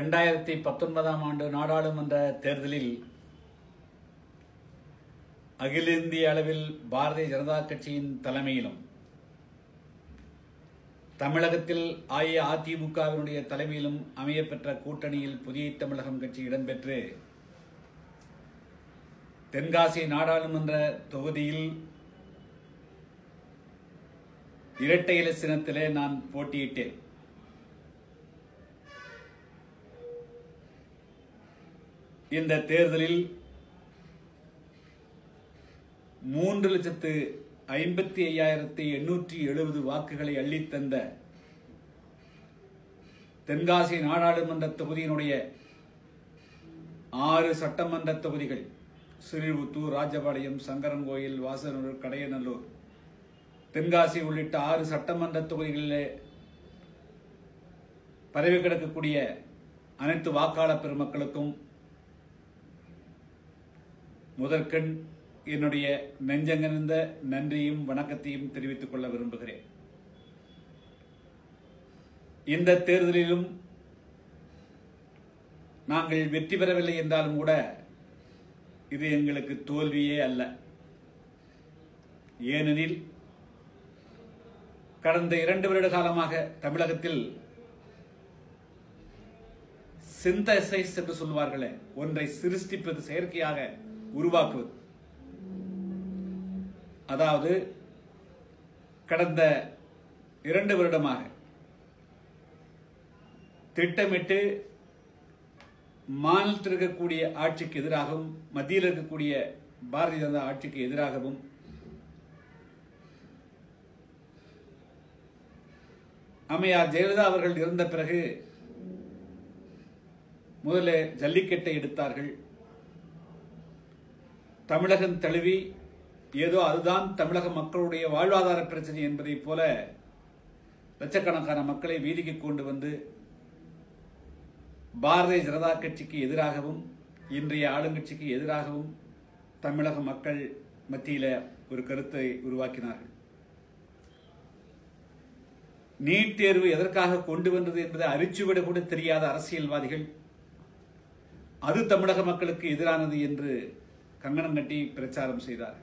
ரெண்டாயிரத்தி பத்தொன்பதாம் ஆண்டு நாடாளுமன்ற தேர்தலில் அகில இந்திய அளவில் பாரதிய ஜனதா கட்சியின் தலைமையிலும் தமிழகத்தில் அஇஅதிமுகவினுடைய தலைமையிலும் அமையப்பெற்ற கூட்டணியில் புதிய தமிழகம் கட்சி இடம்பெற்று தென்காசி நாடாளுமன்ற தொகுதியில் இரட்டை இலை சின்னத்திலே நான் போட்டியிட்டேன் இந்த தேர்தலில் மூன்று லட்சத்து ஐம்பத்தி ஐயாயிரத்தி எண்ணூற்றி எழுபது வாக்குகளை அள்ளித்தந்த தென்காசி நாடாளுமன்ற தொகுதியினுடைய ஆறு சட்டமன்ற தொகுதிகள் சிறுபுத்தூர் ராஜபாளையம் சங்கரன்கோயில் வாசனூர் கடையநல்லூர் தென்காசி உள்ளிட்ட ஆறு சட்டமன்ற தொகுதிகளிலே பரவி கிடக்கக்கூடிய அனைத்து வாக்காளர் பெருமக்களுக்கும் முதற்கண் என்னுடைய நெஞ்சங்கிருந்த நன்றியும் வணக்கத்தையும் தெரிவித்துக் கொள்ள விரும்புகிறேன் இந்த தேர்தலிலும் நாங்கள் வெற்றி பெறவில்லை என்றாலும் கூட இது எங்களுக்கு தோல்வியே அல்ல ஏனெனில் கடந்த இரண்டு வருட காலமாக தமிழகத்தில் சிந்தசைஸ் என்று சொல்வார்களே ஒன்றை சிருஷ்டிப்பது செயற்கையாக உருவாக்குவது அதாவது கடந்த இரண்டு வருடமாக திட்டமிட்டு மாநிலத்தில் இருக்கக்கூடிய ஆட்சிக்கு எதிராகவும் மத்தியில் இருக்கக்கூடிய பாரதிய ஜனதா ஆட்சிக்கு எதிராகவும் அம்மையார் ஜெயலலிதா அவர்கள் இருந்த பிறகு முதல்ல ஜல்லிக்கட்டை எடுத்தார்கள் தமிழகம் தழுவி ஏதோ அதுதான் தமிழக மக்களுடைய வாழ்வாதார பிரச்சனை என்பதைப் போல லட்சக்கணக்கான மக்களை வீதிக்கு கொண்டு வந்து பாரதிய ஜனதா கட்சிக்கு எதிராகவும் இன்றைய ஆளுங்கட்சிக்கு எதிராகவும் தமிழக மக்கள் மத்தியில ஒரு கருத்தை உருவாக்கினார்கள் நீட் தேர்வு எதற்காக கொண்டு வந்தது என்பதை அரிச்சுவிட கூட தெரியாத அரசியல்வாதிகள் அது தமிழக மக்களுக்கு எதிரானது என்று கங்கணம் கட்டி பிரச்சாரம் செய்தார்கள்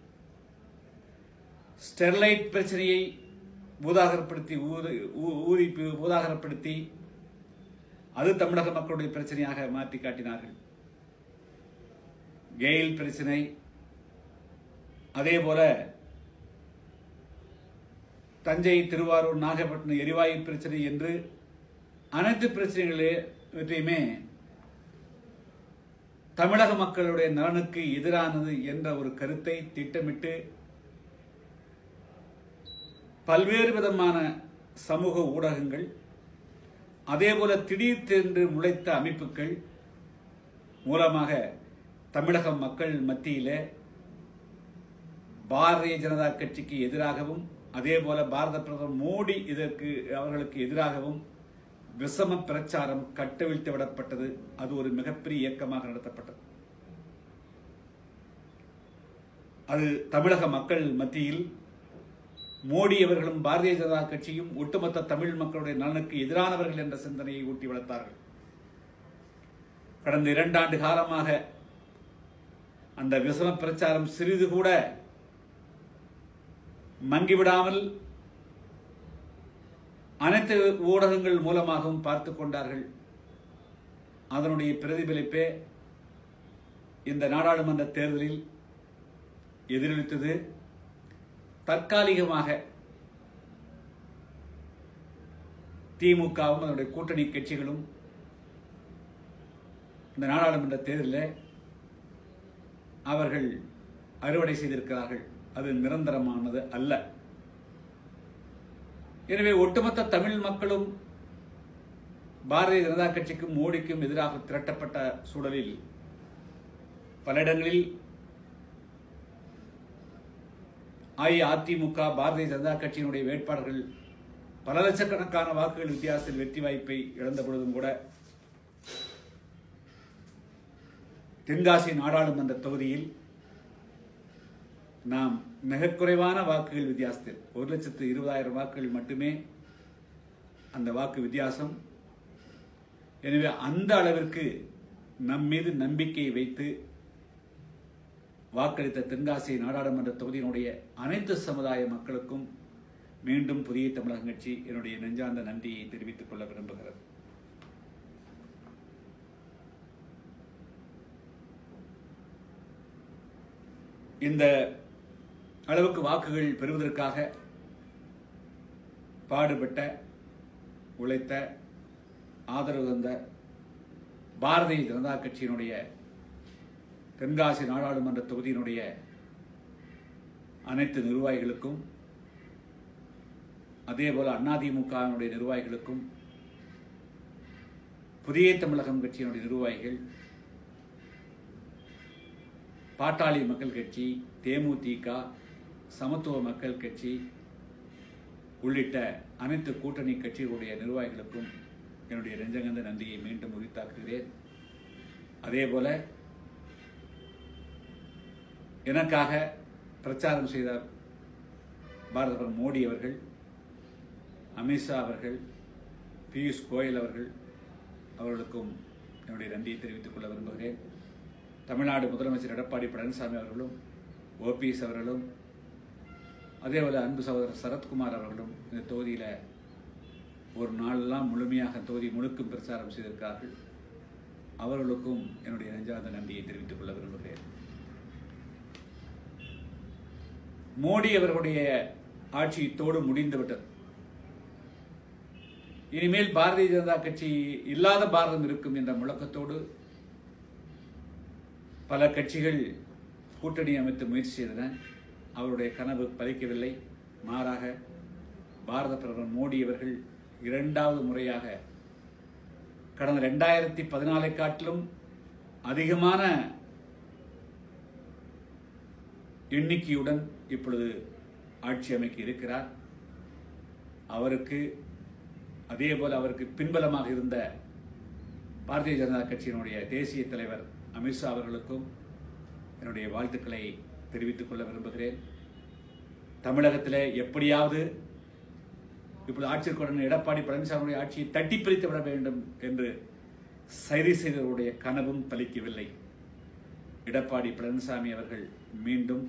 ஸ்டெர்லைட் பிரச்சனையை பூதாகரப்படுத்தி ஊதி- ஊ- ஊதி பூதாகரப்படுத்தி அது தமிழக மக்களுடைய பிரச்சனையாக மாற்றி காட்டினார்கள் கெயில் பிரச்சனை அதே போல தஞ்சை திருவாரூர் நாகப்பட்டினம் எரிவாயு பிரச்சனை என்று அனைத்து பிரச்சனைகளையுமே தமிழக மக்களுடைய நலனுக்கு எதிரானது என்ற ஒரு கருத்தை திட்டமிட்டு பல்வேறு விதமான சமூக ஊடகங்கள் அதேபோல திடீர்த்தென்று முளைத்த அமைப்புகள் மூலமாக தமிழக மக்கள் மத்தியிலே பாரதிய ஜனதா கட்சிக்கு எதிராகவும் அதே போல பாரத பிரதமர் மோடி இதற்கு அவர்களுக்கு எதிராகவும் விஷம பிரச்சாரம் கட்டவிழ்த்து விடப்பட்டது அது ஒரு மிகப்பெரிய இயக்கமாக நடத்தப்பட்டது அது தமிழக மக்கள் மத்தியில் மோடி அவர்களும் பாரதிய ஜனதா கட்சியும் ஒட்டுமொத்த தமிழ் மக்களுடைய நலனுக்கு எதிரானவர்கள் என்ற சிந்தனையை ஊட்டி வளர்த்தார்கள் கடந்த இரண்டாண்டு காலமாக அந்த விஷம பிரச்சாரம் சிறிது கூட மங்கிவிடாமல் அனைத்து ஊடகங்கள் மூலமாகவும் பார்த்து கொண்டார்கள் அதனுடைய பிரதிபலிப்பே இந்த நாடாளுமன்ற தேர்தலில் எதிரொலித்தது தற்காலிகமாக திமுகவும் அதனுடைய கூட்டணி கட்சிகளும் இந்த நாடாளுமன்ற தேர்தலில் அவர்கள் அறுவடை செய்திருக்கிறார்கள் அது நிரந்தரமானது அல்ல எனவே ஒட்டுமொத்த தமிழ் மக்களும் பாரதிய ஜனதா கட்சிக்கும் மோடிக்கும் எதிராக திரட்டப்பட்ட சூழலில் பல இடங்களில் அஇஅதிமுக பாரதிய ஜனதா கட்சியினுடைய வேட்பாளர்கள் பல லட்சக்கணக்கான வாக்குகள் வித்தியாசத்தில் வெற்றி வாய்ப்பை இழந்த பொழுதும் கூட தென்காசி நாடாளுமன்ற தொகுதியில் நாம் மிக குறைவான வாக்குகள் வித்தியாசத்தில் ஒரு லட்சத்து இருபதாயிரம் வாக்குகள் மட்டுமே அந்த வாக்கு வித்தியாசம் எனவே அந்த அளவிற்கு நம் மீது நம்பிக்கையை வைத்து வாக்களித்த தென்காசி நாடாளுமன்ற தொகுதியினுடைய அனைத்து சமுதாய மக்களுக்கும் மீண்டும் புதிய தமிழகம் கட்சி என்னுடைய நெஞ்சார்ந்த நன்றியை தெரிவித்துக் கொள்ள விரும்புகிறது இந்த அளவுக்கு வாக்குகள் பெறுவதற்காக பாடுபட்ட உழைத்த ஆதரவு தந்த பாரதிய ஜனதா கட்சியினுடைய தென்காசி நாடாளுமன்ற தொகுதியினுடைய அனைத்து நிர்வாகிகளுக்கும் அதேபோல அதிமுகவினுடைய நிர்வாகிகளுக்கும் புதிய தமிழகம் கட்சியினுடைய நிர்வாகிகள் பாட்டாளி மக்கள் கட்சி தேமுதிக சமத்துவ மக்கள் கட்சி உள்ளிட்ட அனைத்து கூட்டணி கட்சிகளுடைய நிர்வாகிகளுக்கும் என்னுடைய நெஞ்சங்கந்த நன்றியை மீண்டும் உரித்தாக்குகிறேன் அதேபோல எனக்காக பிரச்சாரம் செய்த பாரத பிரதமர் மோடி அவர்கள் அமித்ஷா அவர்கள் பியூஷ் கோயல் அவர்கள் அவர்களுக்கும் என்னுடைய நன்றியை தெரிவித்துக் கொள்ள விரும்புகிறேன் தமிழ்நாடு முதலமைச்சர் எடப்பாடி பழனிசாமி அவர்களும் ஓபிஎஸ் அவர்களும் அதேபோல அன்பு சகோதரர் சரத்குமார் அவர்களும் இந்த தொகுதியில் ஒரு நாளெல்லாம் முழுமையாக தொகுதி முழுக்கும் பிரச்சாரம் செய்திருக்கிறார்கள் அவர்களுக்கும் என்னுடைய நெஞ்சார்ந்த நன்றியை தெரிவித்துக் கொள்ள விரும்புகிறேன் மோடி அவர்களுடைய ஆட்சி இத்தோடு முடிந்துவிட்டது இனிமேல் பாரதிய ஜனதா கட்சி இல்லாத பாரதம் இருக்கும் என்ற முழக்கத்தோடு பல கட்சிகள் கூட்டணி அமைத்து முயற்சி செய்தன அவருடைய கனவு பலிக்கவில்லை மாறாக பாரத பிரதமர் மோடி அவர்கள் இரண்டாவது முறையாக கடந்த ரெண்டாயிரத்தி பதினாலை காட்டிலும் அதிகமான எண்ணிக்கையுடன் இப்பொழுது ஆட்சி அமைக்க இருக்கிறார் அவருக்கு அதேபோல் அவருக்கு பின்பலமாக இருந்த பாரதிய ஜனதா கட்சியினுடைய தேசிய தலைவர் அமித்ஷா அவர்களுக்கும் என்னுடைய வாழ்த்துக்களை தெரிவித்துக் கொள்ள விரும்புகிறேன் தமிழகத்தில் எப்படியாவது இப்பொழுது ஆட்சியர்களுடன் எடப்பாடி பழனிசாமியுடைய ஆட்சியை தட்டி பிரித்து விட வேண்டும் என்று சரி செய்தவருடைய கனவும் பலிக்கவில்லை எடப்பாடி பழனிசாமி அவர்கள் மீண்டும்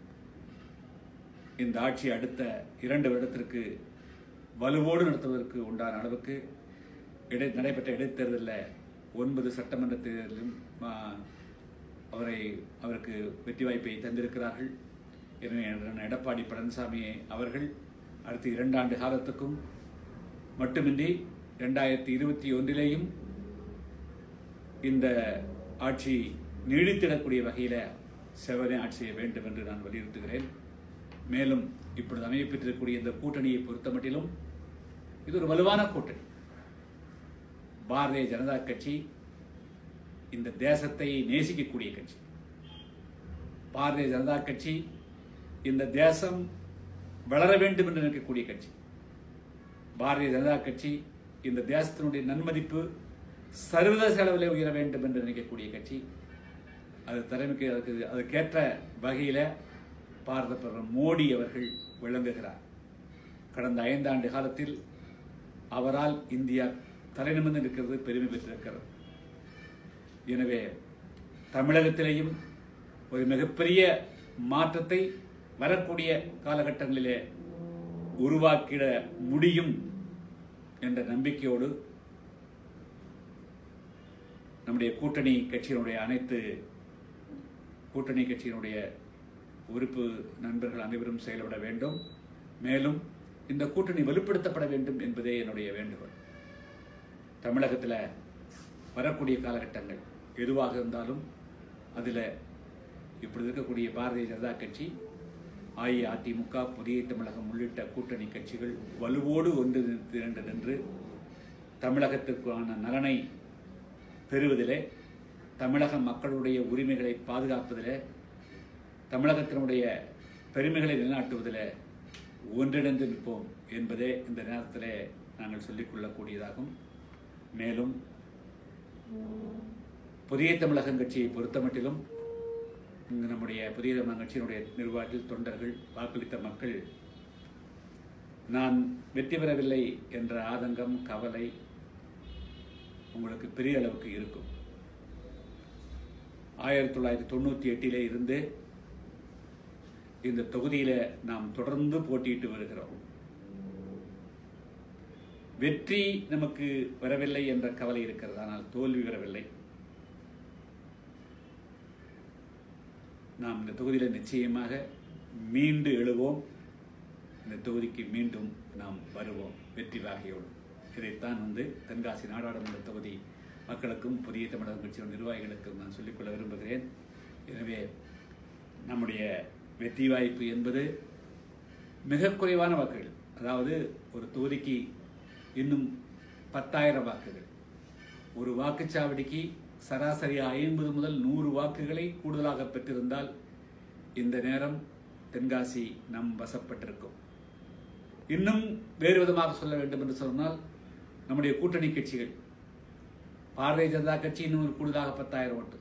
இந்த ஆட்சி அடுத்த இரண்டு வருடத்திற்கு வலுவோடு நடத்துவதற்கு உண்டான அளவுக்கு இடை நடைபெற்ற இடைத்தேர்தலில் ஒன்பது சட்டமன்ற தேர்தலிலும் ஆ, அவரை அவருக்கு வெற்றி வாய்ப்பை தந்திருக்கிறார்கள் எனவே அண்ணன் எடப்பாடி பழனிசாமி அவர்கள் அடுத்த இரண்டாண்டு காலத்துக்கும் மட்டுமின்றி ரெண்டாயிரத்தி இருபத்தி ஒன்றிலேயும் இந்த ஆட்சி நீடித்திடக்கூடிய வகையில் செவனே ஆட்சி செய்ய வேண்டும் என்று நான் வலியுறுத்துகிறேன் மேலும் இப்பொழுது அமையப்பெற்றிருக்கக்கூடிய இந்த கூட்டணியை பொறுத்தமட்டிலும் இது ஒரு வலுவான கூட்டணி பாரதிய ஜனதா கட்சி இந்த தேசத்தை நேசிக்கக்கூடிய கட்சி பாரதிய ஜனதா கட்சி இந்த தேசம் வளர வேண்டும் என்று நினைக்கக்கூடிய கட்சி பாரதிய ஜனதா கட்சி இந்த தேசத்தினுடைய நன்மதிப்பு சர்வதேச அளவில் உயர வேண்டும் என்று நினைக்கக்கூடிய கட்சி அது தலைமைக்கு அதுக்கு அதுக்கேற்ற வகையில் பாரத பிரதமர் மோடி அவர்கள் விளங்குகிறார் கடந்த ஐந்தாண்டு காலத்தில் அவரால் இந்தியா தலைநிமிர்ந்து நிற்கிறது பெருமை பெற்றிருக்கிறது எனவே தமிழகத்திலேயும் ஒரு மிகப்பெரிய மாற்றத்தை வரக்கூடிய காலகட்டங்களிலே உருவாக்கிட முடியும் என்ற நம்பிக்கையோடு நம்முடைய கூட்டணி கட்சியினுடைய அனைத்து கூட்டணி கட்சியினுடைய உறுப்பு நண்பர்கள் அனைவரும் செயல்பட வேண்டும் மேலும் இந்த கூட்டணி வலுப்படுத்தப்பட வேண்டும் என்பதே என்னுடைய வேண்டுகோள் தமிழகத்தில் வரக்கூடிய காலகட்டங்கள் எதுவாக இருந்தாலும் அதில் இப்படி இருக்கக்கூடிய பாரதிய ஜனதா கட்சி அஇஅதிமுக புதிய தமிழகம் உள்ளிட்ட கூட்டணி கட்சிகள் வலுவோடு ஒன்று திரண்டு நின்று தமிழகத்திற்கான நலனை பெறுவதிலே தமிழக மக்களுடைய உரிமைகளை பாதுகாப்பதிலே தமிழகத்தினுடைய பெருமைகளை நிலைநாட்டுவதில் ஒன்றிணைந்து நிற்போம் என்பதே இந்த நேரத்தில் நாங்கள் சொல்லிக்கொள்ளக்கூடியதாகும் மேலும் புதிய தமிழகம் கட்சியை பொறுத்தமட்டிலும் இங்கு நம்முடைய புதிய தமிழகம் கட்சியினுடைய நிர்வாகிகள் தொண்டர்கள் வாக்களித்த மக்கள் நான் வெற்றி பெறவில்லை என்ற ஆதங்கம் கவலை உங்களுக்கு பெரிய அளவுக்கு இருக்கும் ஆயிரத்தி தொள்ளாயிரத்தி தொண்ணூற்றி எட்டிலே இருந்து இந்த தொகுதியில நாம் தொடர்ந்து போட்டியிட்டு வருகிறோம் வெற்றி நமக்கு வரவில்லை என்ற கவலை இருக்கிறது ஆனால் தோல்வி வரவில்லை நாம் இந்த தொகுதியில் நிச்சயமாக மீண்டு எழுவோம் இந்த தொகுதிக்கு மீண்டும் நாம் வருவோம் வெற்றி வாகையோடு இதைத்தான் வந்து தென்காசி நாடாளுமன்ற தொகுதி மக்களுக்கும் புதிய தமிழக கட்சியின் நிர்வாகிகளுக்கும் நான் சொல்லிக்கொள்ள விரும்புகிறேன் எனவே நம்முடைய வெற்றி வாய்ப்பு என்பது மிக குறைவான வாக்குகள் அதாவது ஒரு தொகுதிக்கு இன்னும் பத்தாயிரம் வாக்குகள் ஒரு வாக்குச்சாவடிக்கு சராசரி ஐம்பது முதல் நூறு வாக்குகளை கூடுதலாக பெற்றிருந்தால் இந்த நேரம் தென்காசி நம் வசப்பட்டிருக்கும் இன்னும் வேறு விதமாக சொல்ல வேண்டும் என்று சொன்னால் நம்முடைய கூட்டணி கட்சிகள் பாரதிய ஜனதா கட்சி இன்னும் ஒரு கூடுதலாக பத்தாயிரம் ஓட்டு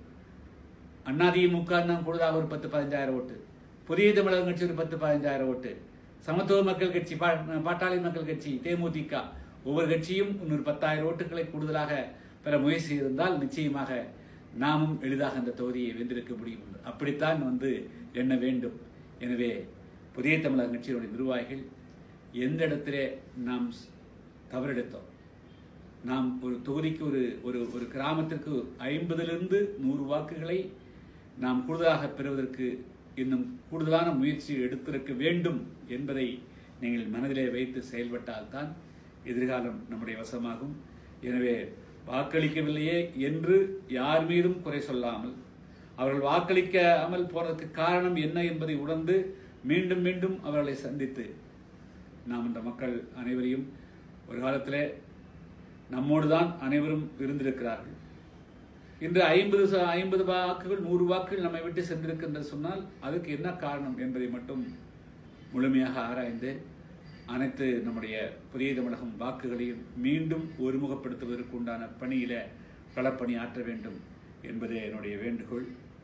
அதிமுக இன்னும் கூடுதலாக ஒரு பத்து பதினஞ்சாயிரம் ஓட்டு புதிய தமிழகம் கட்சி ஒரு பத்து பதினஞ்சாயிரம் ஓட்டு சமத்துவ மக்கள் கட்சி பா- பாட்டாளி மக்கள் கட்சி தேமுதிக ஒவ்வொரு கட்சியும் இன்னொரு பத்தாயிரம் ஓட்டுகளை கூடுதலாக பெற முயற்சி செய்திருந்தால் நிச்சயமாக நாமும் எளிதாக அந்த தொகுதியை வென்றிருக்க முடியும் அப்படித்தான் வந்து எண்ண வேண்டும் எனவே புதிய தமிழக கட்சியினுடைய நிர்வாகிகள் எந்த இடத்திலே நாம் ஸ்- தவறெடுத்தோம் நாம் ஒரு தொகுதிக்கு ஒரு ஒரு ஒரு கிராமத்திற்கு ஐம்பதிலிருந்து நூறு வாக்குகளை நாம் கூடுதலாக பெறுவதற்கு இன்னும் கூடுதலான முயற்சி எடுத்திருக்க வேண்டும் என்பதை நீங்கள் மனதிலே வைத்து செயல்பட்டால்தான் எதிர்காலம் நம்முடைய வசமாகும் எனவே வாக்களிக்கவில்லையே என்று யார் மீதும் குறை சொல்லாமல் அவர்கள் வாக்களிக்காமல் போறதுக்கு காரணம் என்ன என்பதை உணர்ந்து மீண்டும் மீண்டும் அவர்களை சந்தித்து நாம் இந்த மக்கள் அனைவரையும் ஒரு காலத்திலே நம்மோடு தான் அனைவரும் இருந்திருக்கிறார்கள் இன்று ஐம்பது ஐம்பது வாக்குகள் நூறு வாக்குகள் நம்மை விட்டு சென்றிருக்கின்ற சொன்னால் அதுக்கு என்ன காரணம் என்பதை மட்டும் முழுமையாக ஆராய்ந்து அனைத்து நம்முடைய புதிய தமிழகம் வாக்குகளையும் மீண்டும் ஒருமுகப்படுத்துவதற்கு உண்டான பணியில களப்பணி ஆற்ற வேண்டும் என்பதே என்னுடைய வேண்டுகோள்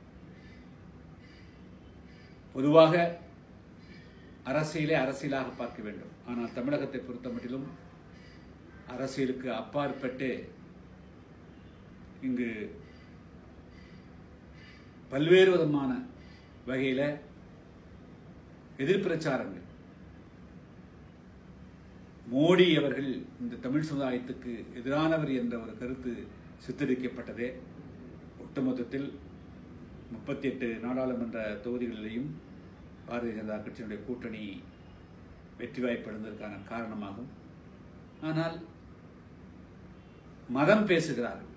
பொதுவாக அரசியலை அரசியலாக பார்க்க வேண்டும் ஆனால் தமிழகத்தை பொறுத்த மட்டிலும் அரசியலுக்கு அப்பாற்பட்டு இங்கு பல்வேறு விதமான வகையில எதிர்பிரச்சாரங்கள் மோடி அவர்கள் இந்த தமிழ் சமுதாயத்துக்கு எதிரானவர் என்ற ஒரு கருத்து சித்தரிக்கப்பட்டதே ஒட்டுமொத்தத்தில் முப்பத்தி எட்டு நாடாளுமன்ற தொகுதிகளிலேயும் பாரதிய ஜனதா கட்சியினுடைய கூட்டணி வெற்றி வாய்ப்பு அடைந்ததற்கான காரணமாகும் ஆனால் மதம் பேசுகிறார்கள்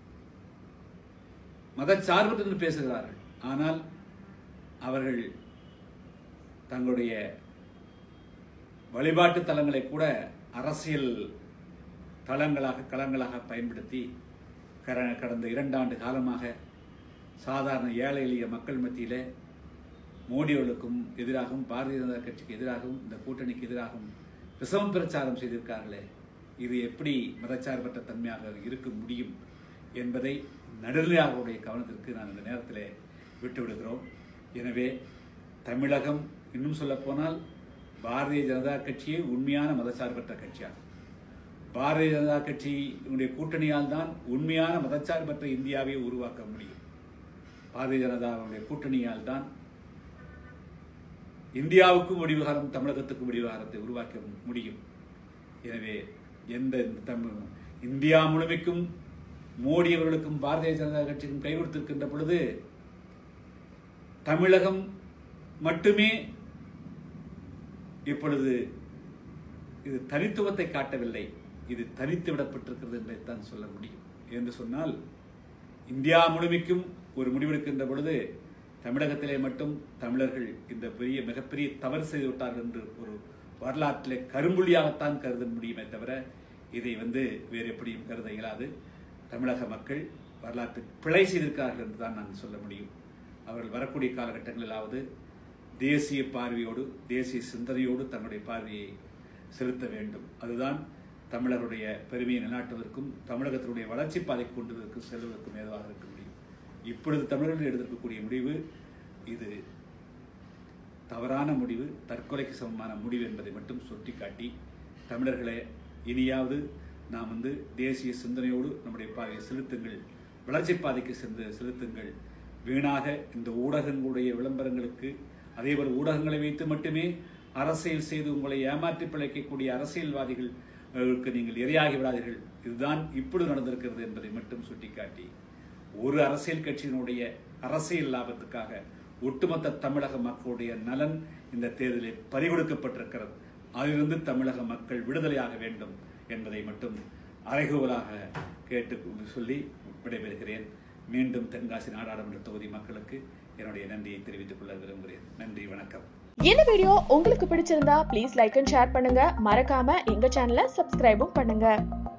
மதச்சார்பற்று பேசுகிறார்கள் ஆனால் அவர்கள் தங்களுடைய வழிபாட்டு தலங்களை கூட அரசியல் தளங்களாக களங்களாக பயன்படுத்தி கர- கடந்த இரண்டாண்டு காலமாக சாதாரண ஏழை எளிய மக்கள் மத்தியிலே மோடிகளுக்கும் எதிராகவும் பாரதிய ஜனதா கட்சிக்கு எதிராகவும் இந்த கூட்டணிக்கு எதிராகவும் விஷம பிரச்சாரம் செய்திருக்கார்களே இது எப்படி மதச்சார்பற்ற தன்மையாக இருக்க முடியும் என்பதை நடுநிலையாளருடைய கவனத்திற்கு நான் இந்த நேரத்தில் விட்டு விடுகிறோம் எனவே தமிழகம் இன்னும் சொல்லப்போனால் பாரதிய ஜனதா கட்சியே உண்மையான மதச்சார்பற்ற கட்சியாகும் பாரதிய ஜனதா கட்சியினுடைய கூட்டணியால் தான் உண்மையான மதச்சார்பற்ற இந்தியாவை உருவாக்க முடியும் பாரதிய ஜனதாவுடைய கூட்டணியால் தான் இந்தியாவுக்கும் முடிவுகாலம் தமிழகத்துக்கும் முடிவுகாலத்தை உருவாக்க முடியும் எனவே எந்த தமிழ் இந்தியா முழுமைக்கும் மோடி அவர்களுக்கும் பாரதிய ஜனதா கட்சிக்கும் கை கொடுத்திருக்கின்ற பொழுது தமிழகம் மட்டுமே இப்பொழுது இது தனித்துவத்தை காட்டவில்லை இது தனித்து விடப்பட்டிருக்கிறது என்றே தான் சொல்ல முடியும் என்று சொன்னால் இந்தியா முழுமைக்கும் ஒரு முடிவெடுக்கின்ற பொழுது தமிழகத்திலே மட்டும் தமிழர்கள் இந்த பெரிய மிகப்பெரிய தவறு செய்து விட்டார்கள் என்று ஒரு வரலாற்றிலே கரும்புள்ளியாகத்தான் கருத முடியுமே தவிர இதை வந்து வேறு எப்படியும் கருத இயலாது தமிழக மக்கள் வரலாற்று பிழை செய்திருக்கிறார்கள் என்று தான் நான் சொல்ல முடியும் அவர்கள் வரக்கூடிய காலகட்டங்களிலாவது தேசிய பார்வையோடு தேசிய சிந்தனையோடு தங்களுடைய பார்வையை செலுத்த வேண்டும் அதுதான் தமிழருடைய பெருமையை நிலைநாட்டுவதற்கும் தமிழகத்தினுடைய வளர்ச்சி பாதை கொண்டுவதற்கு செல்வதற்கும் ஏதுவாக இருக்க முடியும் இப்பொழுது தமிழர்கள் எடுத்திருக்கக்கூடிய முடிவு இது தவறான முடிவு தற்கொலைக்கு சமமான முடிவு என்பதை மட்டும் சுட்டிக்காட்டி தமிழர்களே இனியாவது நாம் வந்து தேசிய சிந்தனையோடு நம்முடைய பாதையை செலுத்துங்கள் வளர்ச்சி பாதைக்கு சென்று செலுத்துங்கள் வீணாக இந்த ஊடகங்களுடைய விளம்பரங்களுக்கு அதேபோல் ஊடகங்களை வைத்து மட்டுமே அரசியல் செய்து உங்களை ஏமாற்றி பிழைக்கக்கூடிய அரசியல்வாதிகள் க்கு நீங்கள் இரையாகி விடாதீர்கள் இதுதான் இப்பொழுது நடந்திருக்கிறது என்பதை மட்டும் சுட்டிக்காட்டி ஒரு அரசியல் கட்சியினுடைய அரசியல் லாபத்துக்காக ஒட்டுமொத்த தமிழக மக்களுடைய நலன் இந்த தேர்தலில் பறிகொடுக்கப்பட்டிருக்கிறது அதிலிருந்து தமிழக மக்கள் விடுதலையாக வேண்டும் என்பதை மட்டும் அறைகூவலாக கேட்டு சொல்லி விடைபெறுகிறேன் மீண்டும் தென்காசி நாடாளுமன்ற தொகுதி மக்களுக்கு என்னுடைய நன்றியை தெரிவித்துக் கொள்ள விரும்புகிறேன் நன்றி வணக்கம் இந்த வீடியோ உங்களுக்கு பிடிச்சிருந்தா ப்ளீஸ் லைக் அண்ட் ஷேர் பண்ணுங்க மறக்காம எங்க சேனலை சப்ஸ்கிரைபும் பண்ணுங்க